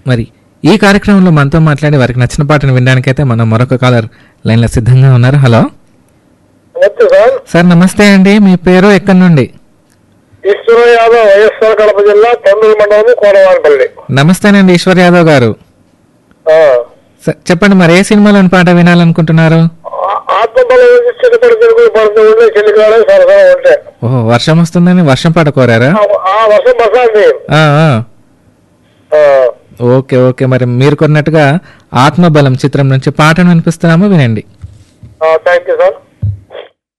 మరి ఈ కార్యక్రమంలో మనతో మాట్లాడి వారికి నచ్చిన పాటను వినడానికైతే మనం మరొక కాలర్ లైన్లో సిద్ధంగా ఉన్నారు హలో నమస్తే సార్ సార్ నమస్తే అండి మీ పేరు ఎక్కడి నుండి ఈశ్వర యాదవ్ వైఎస్ఆర్ కడప జిల్లా తొండూరు మండలం కోడవారిపల్లి నమస్తేనండి ఈశ్వర్ యాదవ్ గారు ఆ. స- చెప్పండి మరి ఏ సినిమాలోని పాట వినాలనుకుంటున్నారు ఆ- ఆత్మబలం నుంచి చిన్నపడి తిరుగులు పడుతూ ఉండే చెల్లికాడే సరసన ఉంటే ఓహో వర్షం వస్తుందని వర్షం పాట కోరారా ఆ- ఆ వర్షం బసాంది ఆ, ఆ. ఆ. ఓకే ఓకే మరి మీరు కొన్నట్టుగా ఆత్మబలం చిత్రం నుంచి పాటను వినిపిస్తున్నాము వినండి థ్యాంక్ యూ సార్